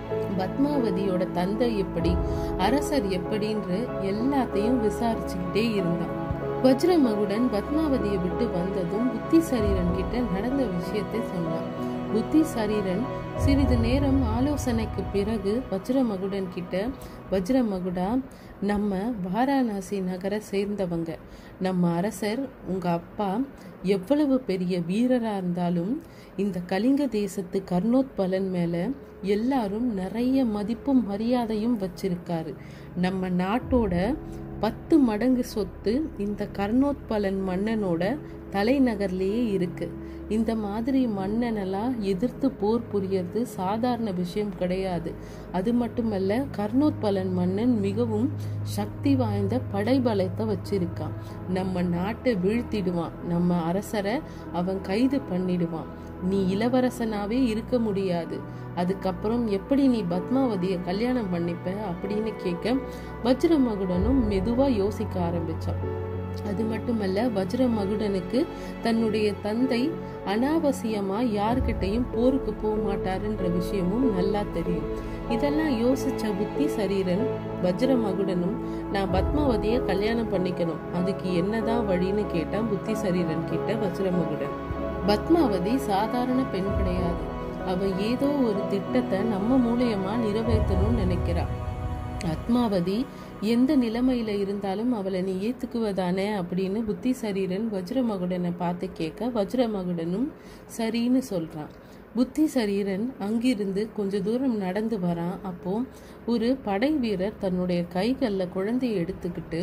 Speaker 1: பத்மாவதியோட தந்தை எப்படி அரசர் எப்படின்ற எல்லாத்தையும் விசாரிச்சுக்கிட்டே இருந்தான் வஜ்ரமகுடன் பத்மாவதியை விட்டு வந்ததும் புத்தி சரீரன் கிட்ட நடந்த விஷயத்தை சொன்னான் புத்தி சரீரன் சிறிது நேரம் ஆலோசனைக்கு பிறகு வஜ்ரமகுடன் கிட்ட வஜ்ரமகுடா நம்ம வாரணாசி நகரை சேர்ந்தவங்க நம்ம அரசர் உங்க அப்பா எவ்வளவு பெரிய வீரரா இருந்தாலும் இந்த கலிங்க தேசத்து கர்ணோத்பலன் மேல எல்லாரும் நிறைய மதிப்பும் மரியாதையும் வச்சிருக்காரு நம்ம நாட்டோட பத்து மடங்கு சொத்து இந்த கர்ணோத்பலன் மன்னனோட தலைநகர்லேயே இருக்கு இந்த மாதிரி மன்னனெல்லாம் எதிர்த்து போர் புரியறது சாதாரண விஷயம் கிடையாது அது மட்டுமல்ல கர்ணோத்பலன் மன்னன் மிகவும் சக்தி வாய்ந்த படைபலத்தை வச்சிருக்கான் நம்ம நாட்டை வீழ்த்திடுவான் நம்ம அரசரை அவன் கைது பண்ணிடுவான் நீ இளவரசனாவே இருக்க முடியாது அதுக்கப்புறம் எப்படி நீ பத்மாவதியை கல்யாணம் பண்ணிப்ப அப்படின்னு கேட்க வஜ்ரமகுடனும் மெதுவா யோசிக்க ஆரம்பிச்சான் அது மட்டுமல்ல வஜ்ரமகுடனுக்கு தன்னுடைய தந்தை அனாவசியமா யார்கிட்டையும் போருக்கு போக மாட்டாருன்ற விஷயமும் நல்லா தெரியும் இதெல்லாம் யோசிச்ச புத்தி சரீரன் வஜ்ரமகுடனும் நான் பத்மாவதியை கல்யாணம் பண்ணிக்கணும் அதுக்கு என்னதான் வழின்னு கேட்டான் புத்தி சரீரன் கிட்ட வஜ்ரமகுடன் பத்மாவதி சாதாரண பெண் கிடையாது அவ ஏதோ ஒரு திட்டத்தை நம்ம மூலியமா நிறைவேற்றணும்னு நினைக்கிறா ஆத்மாவதி எந்த நிலைமையில இருந்தாலும் அவளை நீ ஏத்துக்குவதானே அப்படின்னு புத்தி சரீரன் வஜ்ரமகுடனை பார்த்து கேட்க வஜ்ரமகுடனும் சரின்னு சொல்றான் புத்தி சரீரன் அங்கிருந்து கொஞ்ச தூரம் நடந்து வரான் அப்போ ஒரு படை வீரர் தன்னுடைய கைகளில் குழந்தையை எடுத்துக்கிட்டு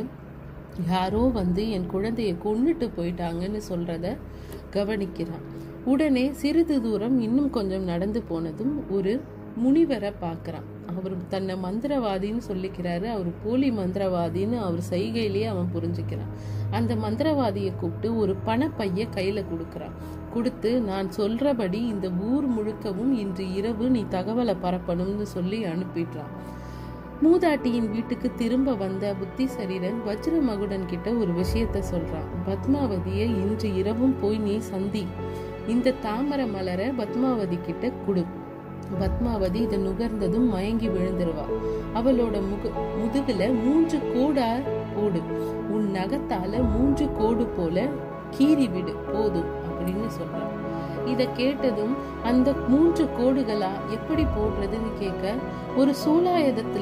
Speaker 1: யாரோ வந்து என் குழந்தைய கொன்னுட்டு போயிட்டாங்கன்னு சொல்றத கவனிக்கிறான் உடனே சிறிது தூரம் இன்னும் கொஞ்சம் நடந்து போனதும் ஒரு முனிவரை பார்க்கறான் அவர் தன்னை மந்திரவாதின்னு சொல்லிக்கிறாரு அவர் போலி மந்திரவாதின்னு அவர் செய்கையிலேயே அவன் புரிஞ்சுக்கிறான் அந்த மந்திரவாதியை கூப்பிட்டு ஒரு பணப்பைய கையில கொடுக்கறான் கொடுத்து நான் சொல்றபடி இந்த ஊர் முழுக்கவும் இன்று இரவு நீ தகவலை பரப்பணும்னு சொல்லி அனுப்பிடுறான் மூதாட்டியின் வீட்டுக்கு திரும்ப வந்த புத்தி சரீரன் வஜ்ரமகுடன் கிட்ட ஒரு விஷயத்த சொல்றான் பத்மாவதியை இன்று இரவும் போய் நீ சந்தி இந்த தாமரை மலரை பத்மாவதி கிட்ட கொடு பத்மாவதி இதை நுகர்ந்ததும் மயங்கி விழுந்துருவா அவளோட முக முதுகுல மூன்று கோடா போடு உன் நகத்தால மூன்று கோடு போல கீறி விடு போதும் அப்படின்னு சொல்றான் இத கேட்டதும் அந்த மூன்று கோடுகளா எப்படி போடுறதுன்னு கேட்க ஒரு சூலாயுதத்துல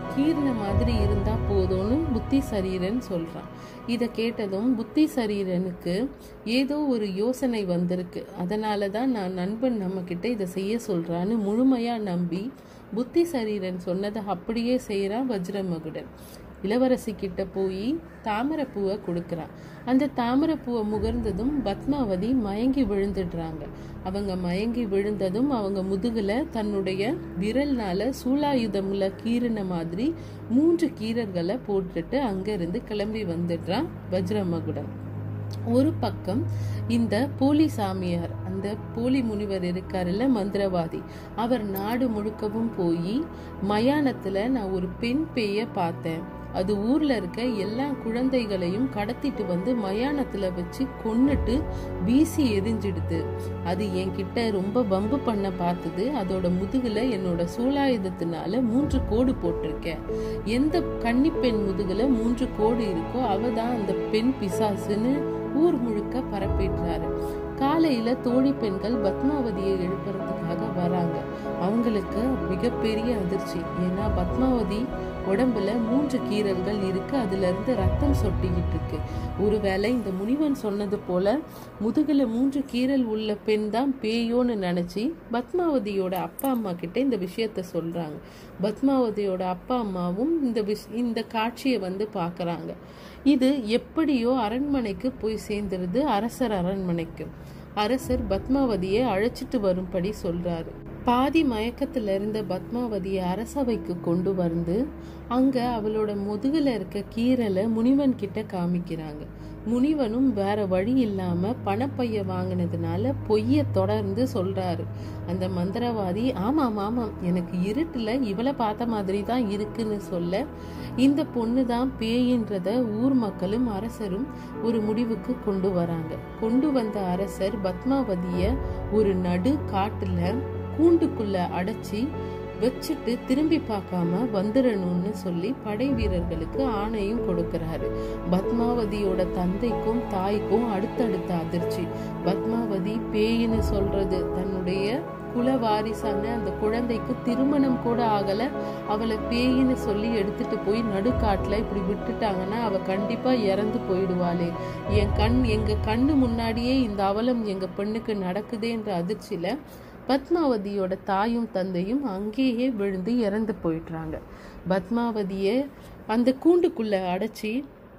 Speaker 1: கீர்ன மாதிரி இருந்தா போதும்னு புத்தி சரீரன் சொல்றான் இதை கேட்டதும் புத்தி சரீரனுக்கு ஏதோ ஒரு யோசனை வந்திருக்கு அதனால தான் நான் நண்பன் நம்ம கிட்ட இதை செய்ய சொல்றான்னு முழுமையா நம்பி புத்தி சரீரன் சொன்னதை அப்படியே செய்கிறான் வஜ்ரமகுடன் இளவரசி கிட்ட போய் தாமரைப்பூவை கொடுக்குறான் அந்த தாமரைப்பூவை முகர்ந்ததும் பத்மாவதி மயங்கி விழுந்துடுறாங்க அவங்க மயங்கி விழுந்ததும் அவங்க முதுகுல தன்னுடைய விரல்னால சூலாயுதம்ல கீறின மாதிரி மூன்று கீரர்களை போட்டுட்டு அங்கிருந்து கிளம்பி வந்துடுறான் வஜ்ரமகுடன் ஒரு பக்கம் இந்த போலி சாமியார் அந்த போலி முனிவர் இருக்காருல்ல மந்திரவாதி அவர் நாடு முழுக்கவும் போய் மயானத்துல நான் ஒரு பெண் பேய பார்த்தேன் அது ஊர்ல இருக்க எல்லா குழந்தைகளையும் கடத்திட்டு வந்து மயானத்துல வச்சு கொன்னுட்டு வீசி எரிஞ்சிடுது அது என்கிட்ட ரொம்ப பம்பு பண்ண பார்த்தது அதோட முதுகுல என்னோட சூலாயுதத்தினால மூன்று கோடு போட்டிருக்கேன் எந்த கன்னிப்பெண் முதுகுல மூன்று கோடு இருக்கோ அவ தான் அந்த பெண் பிசாசுன்னு ஊர் முழுக்க பரப்பிடுறாரு காலையில தோழி பெண்கள் பத்மாவதியை எழுப்புறதுக்காக வராங்க அவங்களுக்கு மிகப்பெரிய அதிர்ச்சி ஏன்னா பத்மாவதி உடம்புல மூன்று கீறல்கள் இருக்கு அதுல இருந்து ரத்தம் சொட்டிக்கிட்டு இருக்கு ஒருவேளை இந்த முனிவன் சொன்னது போல முதுகுல மூன்று கீறல் உள்ள பெண் தான் பேயோன்னு நினைச்சு பத்மாவதியோட அப்பா அம்மா கிட்ட இந்த விஷயத்த சொல்றாங்க பத்மாவதியோட அப்பா அம்மாவும் இந்த விஷ் இந்த காட்சியை வந்து பார்க்கறாங்க இது எப்படியோ அரண்மனைக்கு போய் சேர்ந்துருது அரசர் அரண்மனைக்கு அரசர் பத்மாவதியை அழைச்சிட்டு வரும்படி சொல்றாரு பாதி மயக்கத்துல இருந்த பத்மாவதியை அரசவைக்கு கொண்டு வந்து அங்க அவளோட முதுகுல இருக்க கீரலை முனிவன் கிட்ட காமிக்கிறாங்க முனிவனும் வேற வழி இல்லாம பணப்பைய வாங்கினதுனால பொய்ய தொடர்ந்து சொல்றாரு அந்த மந்திரவாதி ஆமாம் ஆமாம் எனக்கு இருட்டுல இவளை பார்த்த மாதிரி தான் இருக்குன்னு சொல்ல இந்த பொண்ணு தான் பேயின்றத ஊர் மக்களும் அரசரும் ஒரு முடிவுக்கு கொண்டு வராங்க கொண்டு வந்த அரசர் பத்மாவதிய ஒரு நடு காட்டுல கூண்டுக்குள்ள அடைச்சி வச்சுட்டு திரும்பி பார்க்காம வந்துடணும்னு சொல்லி படை வீரர்களுக்கு ஆணையும் கொடுக்கிறாரு பத்மாவதியோட தந்தைக்கும் தாய்க்கும் அடுத்தடுத்த அதிர்ச்சி பத்மாவதி பேயின்னு சொல்றது தன்னுடைய குல வாரிசான அந்த குழந்தைக்கு திருமணம் கூட ஆகல அவளை பேயின்னு சொல்லி எடுத்துட்டு போய் நடுக்காட்டுல இப்படி விட்டுட்டாங்கன்னா அவ கண்டிப்பா இறந்து போயிடுவாளே என் கண் எங்க கண்ணு முன்னாடியே இந்த அவலம் எங்க பெண்ணுக்கு நடக்குதேன்ற அதிர்ச்சியில பத்மாவதியோட தாயும் தந்தையும் அங்கேயே விழுந்து இறந்து போயிடுறாங்க பத்மாவதியை அந்த கூண்டுக்குள்ள அடைச்சி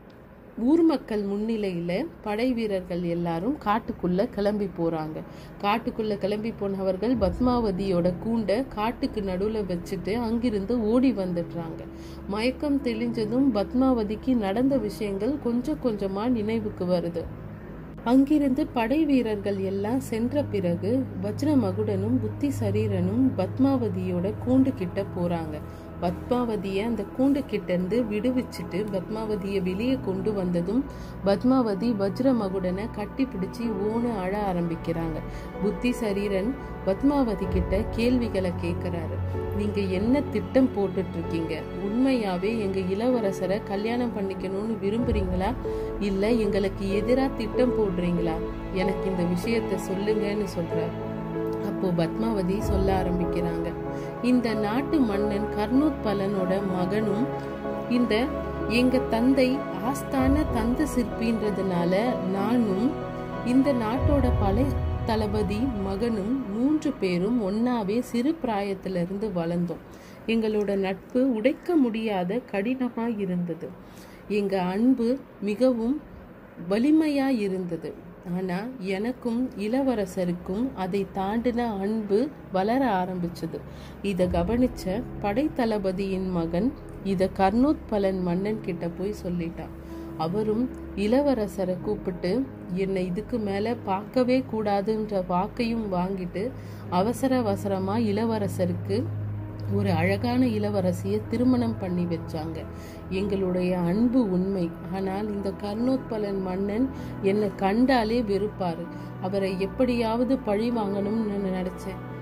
Speaker 1: ஊர் மக்கள் முன்னிலையில படை வீரர்கள் எல்லாரும் காட்டுக்குள்ள கிளம்பி போறாங்க காட்டுக்குள்ள கிளம்பி போனவர்கள் பத்மாவதியோட கூண்டை காட்டுக்கு நடுவுல வச்சுட்டு அங்கிருந்து ஓடி வந்துடுறாங்க மயக்கம் தெளிஞ்சதும் பத்மாவதிக்கு நடந்த விஷயங்கள் கொஞ்சம் கொஞ்சமா நினைவுக்கு வருது அங்கிருந்து படை வீரர்கள் எல்லாம் சென்ற பிறகு வஜ்ரமகுடனும் புத்தி சரீரனும் பத்மாவதியோட கூண்டு கிட்ட போறாங்க பத்மாவதியை அந்த கூண்டு கிட்ட இருந்து விடுவிச்சுட்டு பத்மாவதியை வெளியே கொண்டு வந்ததும் பத்மாவதி வஜ்ரமகுடனை கட்டி பிடிச்சி ஓன அழ ஆரம்பிக்கிறாங்க புத்தி சரீரன் பத்மாவதி கிட்ட கேள்விகளை கேட்கிறாரு நீங்க என்ன திட்டம் போட்டுட்டு இருக்கீங்க உண்மையாவே எங்க இளவரசரை கல்யாணம் பண்ணிக்கணும்னு விரும்புறீங்களா இல்ல எங்களுக்கு எதிரா திட்டம் போடுறீங்களா எனக்கு இந்த விஷயத்த சொல்லுங்கன்னு சொல்றாரு அப்போ பத்மாவதி சொல்ல ஆரம்பிக்கிறாங்க இந்த நாட்டு மன்னன் கர்ணோத்பலனோட மகனும் இந்த எங்க தந்தை ஆஸ்தான தந்த சிற்பின்றதுனால நானும் இந்த நாட்டோட பழைய தளபதி மகனும் மூன்று பேரும் ஒன்னாவே சிறு பிராயத்திலிருந்து வளர்ந்தோம் எங்களோட நட்பு உடைக்க முடியாத கடினமா இருந்தது எங்க அன்பு மிகவும் வலிமையா இருந்தது ஆனா எனக்கும் இளவரசருக்கும் அதை தாண்டின அன்பு வளர ஆரம்பிச்சது இத கவனிச்ச படைத்தளபதியின் மகன் இத கர்ணோத்பலன் மன்னன் கிட்ட போய் சொல்லிட்டான் அவரும் இளவரசரை கூப்பிட்டு என்னை இதுக்கு மேல பார்க்கவே கூடாதுன்ற வாக்கையும் வாங்கிட்டு அவசர அவசரமா இளவரசருக்கு ஒரு அழகான இளவரசியை திருமணம் பண்ணி வச்சாங்க எங்களுடைய அன்பு உண்மை ஆனால் இந்த கர்ணோத்பலன் மன்னன் என்னை கண்டாலே வெறுப்பாரு அவரை எப்படியாவது பழி வாங்கணும்னு நினைச்சேன்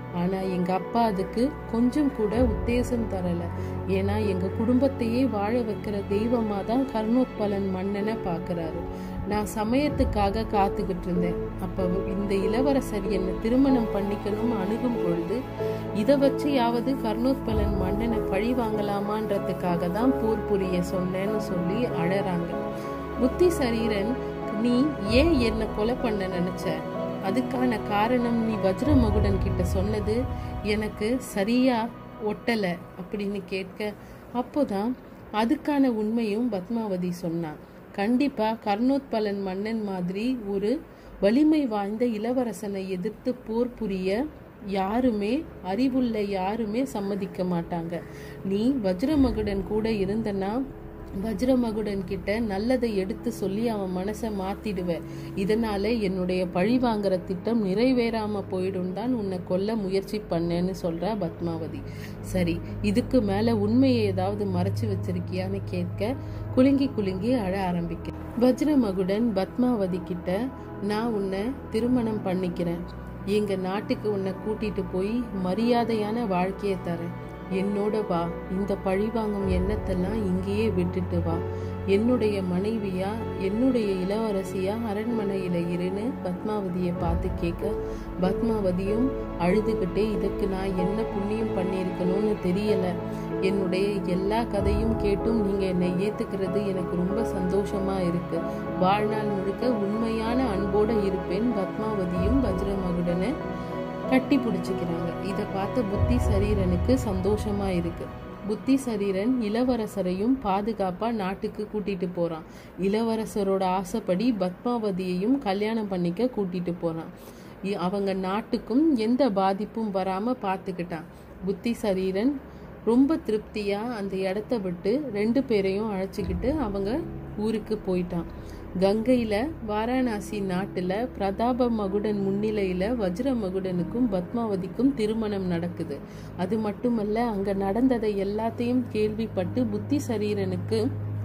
Speaker 1: ஆனா எங்க அப்பா அதுக்கு கொஞ்சம் கூட உத்தேசம் தரல ஏன்னா எங்க குடும்பத்தையே வாழ வைக்கிற தெய்வமா தான் கர்ணோத்பலன் மன்னனை பாக்குறாரு நான் சமயத்துக்காக காத்துக்கிட்டு இருந்தேன் அப்ப இந்த இளவரசர் என்னை திருமணம் பண்ணிக்கணும்னு அணுகும் பொழுது இதை வச்சையாவது கர்ணோத்பலன் மன்னனை பழி வாங்கலாமான்றதுக்காக தான் போர் புரிய சொன்னேன்னு சொல்லி அழறாங்க புத்தி சரீரன் நீ ஏன் என்னை கொலை பண்ண நினைச்ச அதுக்கான காரணம் நீ வஜ்ரமகுடன் கிட்ட சொன்னது எனக்கு சரியா ஒட்டல அப்படின்னு கேட்க அப்போதான் அதுக்கான உண்மையும் பத்மாவதி சொன்னான் கண்டிப்பா கர்ணோத்பலன் மன்னன் மாதிரி ஒரு வலிமை வாய்ந்த இளவரசனை எதிர்த்து போர் புரிய யாருமே அறிவுள்ள யாருமே சம்மதிக்க மாட்டாங்க நீ வஜ்ரமகுடன் கூட இருந்தனா வஜ்ரமகுடன் கிட்ட நல்லதை எடுத்து சொல்லி அவன் மனசை மாத்திடுவ இதனால என்னுடைய பழி வாங்குற திட்டம் நிறைவேறாம போயிடும் தான் உன்னை கொல்ல முயற்சி பண்ணேன்னு சொல்றா பத்மாவதி சரி இதுக்கு மேல உண்மையை ஏதாவது மறைச்சு வச்சிருக்கியான்னு கேட்க குலுங்கி குலுங்கி அழ ஆரம்பிக்க வஜ்ரமகுடன் பத்மாவதி கிட்ட நான் உன்னை திருமணம் பண்ணிக்கிறேன் எங்க நாட்டுக்கு உன்னை கூட்டிட்டு போய் மரியாதையான வாழ்க்கையை தரேன் என்னோட வா இந்த பழிவாங்கும் எண்ணத்தெல்லாம் இங்கேயே விட்டுட்டு வா என்னுடைய மனைவியா என்னுடைய இளவரசியா அரண்மனையில இருன்னு பத்மாவதியை பார்த்து கேட்க பத்மாவதியும் அழுதுகிட்டே இதுக்கு நான் என்ன புண்ணியம் பண்ணியிருக்கணும்னு தெரியல என்னுடைய எல்லா கதையும் கேட்டும் நீங்க என்னை ஏத்துக்கிறது எனக்கு ரொம்ப சந்தோஷமா இருக்கு வாழ்நாள் முழுக்க உண்மையான அன்போட இருப்பேன் பத்மாவதியும் வஜ்ரமகுடனை கட்டி பிடிச்சிக்கிறாங்க இதை பார்த்த புத்தி சரீரனுக்கு சந்தோஷமா இருக்கு புத்தி சரீரன் இளவரசரையும் பாதுகாப்பா நாட்டுக்கு கூட்டிட்டு போறான் இளவரசரோட ஆசைப்படி பத்மாவதியையும் கல்யாணம் பண்ணிக்க கூட்டிட்டு போறான் இ- அவங்க நாட்டுக்கும் எந்த பாதிப்பும் வராம பார்த்துக்கிட்டான் புத்தி சரீரன் ரொம்ப திருப்தியா அந்த இடத்த விட்டு ரெண்டு பேரையும் அழைச்சிக்கிட்டு அவங்க ஊருக்கு போயிட்டான் கங்கையில வாரணாசி நாட்டுல பிரதாப மகுடன் முன்னிலையில வஜ்ர மகுடனுக்கும் பத்மாவதிக்கும் திருமணம் நடக்குது அது மட்டுமல்ல அங்க நடந்ததை எல்லாத்தையும் கேள்விப்பட்டு புத்தி சரீரனுக்கு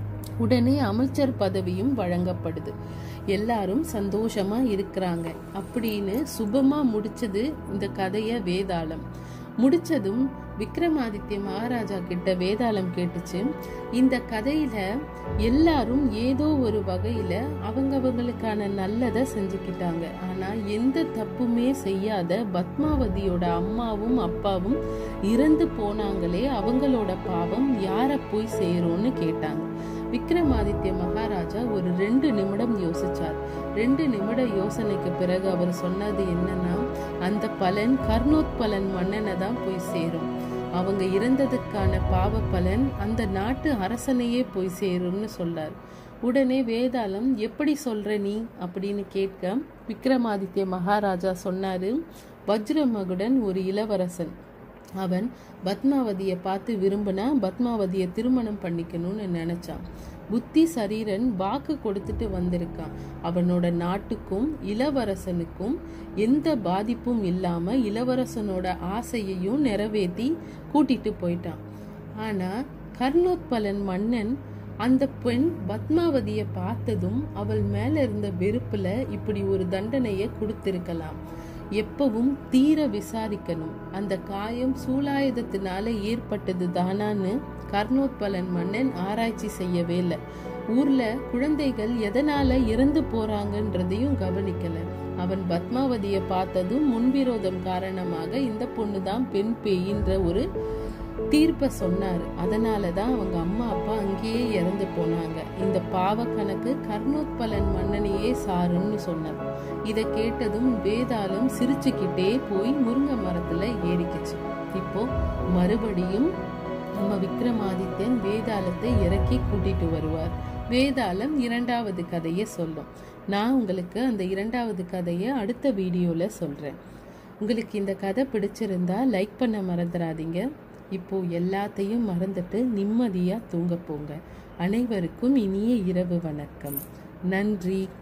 Speaker 1: உடனே அமைச்சர் பதவியும் வழங்கப்படுது எல்லாரும் சந்தோஷமா இருக்கிறாங்க அப்படின்னு சுபமா முடிச்சது இந்த கதைய வேதாளம் முடிச்சதும் விக்ரமாதித்ய மகாராஜா கிட்ட வேதாளம் கேட்டுச்சு இந்த கதையில எல்லாரும் ஏதோ ஒரு வகையில அவங்கவங்களுக்கான நல்லதை செஞ்சுக்கிட்டாங்க ஆனா எந்த தப்புமே செய்யாத பத்மாவதியோட அம்மாவும் அப்பாவும் இறந்து போனாங்களே அவங்களோட பாவம் யார போய் சேரும்னு கேட்டாங்க விக்ரமாதித்ய மகாராஜா ஒரு ரெண்டு நிமிடம் யோசிச்சார் ரெண்டு நிமிட யோசனைக்கு பிறகு அவர் சொன்னது என்னன்னா அந்த பலன் கர்ணோத்பலன் மன்னனை தான் போய் சேரும் அவங்க இறந்ததுக்கான பாவ பலன் அந்த நாட்டு அரசனையே போய் சேரும்னு சொன்னார் உடனே வேதாளம் எப்படி சொல்ற நீ அப்படின்னு கேட்க விக்ரமாதித்ய மகாராஜா சொன்னாரு வஜ்ரமகுடன் ஒரு இளவரசன் அவன் பத்மாவதியை பார்த்து விரும்பினா பத்மாவதியை திருமணம் பண்ணிக்கணும்னு நினைச்சான் புத்தி சரீரன் வாக்கு கொடுத்துட்டு வந்திருக்கான் அவனோட நாட்டுக்கும் இளவரசனுக்கும் எந்த பாதிப்பும் இல்லாம இளவரசனோட ஆசையையும் நிறைவேற்றி கூட்டிட்டு போயிட்டான் ஆனா கர்ணோத்பலன் மன்னன் அந்த பெண் பத்மாவதியை பார்த்ததும் அவள் மேல இருந்த வெறுப்புல இப்படி ஒரு தண்டனையை கொடுத்திருக்கலாம் எப்பவும் தீர விசாரிக்கணும் அந்த காயம் சூலாயுதத்தினால ஏற்பட்டது தானான்னு கர்ணோத்பலன் மன்னன் ஆராய்ச்சி செய்யவே இல்லை ஊர்ல குழந்தைகள் எதனால இறந்து போறாங்கன்றதையும் கவனிக்கல அவன் பத்மாவதியை பார்த்ததும் முன்விரோதம் காரணமாக இந்த பொண்ணுதான் பெண் பேயின்ற ஒரு தீர்ப்பை சொன்னாரு அதனால தான் அவங்க அம்மா அப்பா அங்கேயே இறந்து போனாங்க இந்த பாவ கணக்கு கர்ணோத்பலன் மன்னனையே சாருன்னு சொன்னார் இதை கேட்டதும் வேதாளம் சிரிச்சுக்கிட்டே போய் முருங்கை மரத்துல ஏறிக்குச்சு இப்போ மறுபடியும் நம்ம விக்ரமாதித்யன் வேதாளத்தை இறக்கி கூட்டிட்டு வருவார் வேதாளம் இரண்டாவது கதையை சொல்லும் நான் உங்களுக்கு அந்த இரண்டாவது கதையை அடுத்த வீடியோல சொல்றேன் உங்களுக்கு இந்த கதை பிடிச்சிருந்தா லைக் பண்ண மறந்துடாதீங்க இப்போ எல்லாத்தையும் மறந்துட்டு நிம்மதியா தூங்க போங்க அனைவருக்கும் இனிய இரவு வணக்கம் நன்றி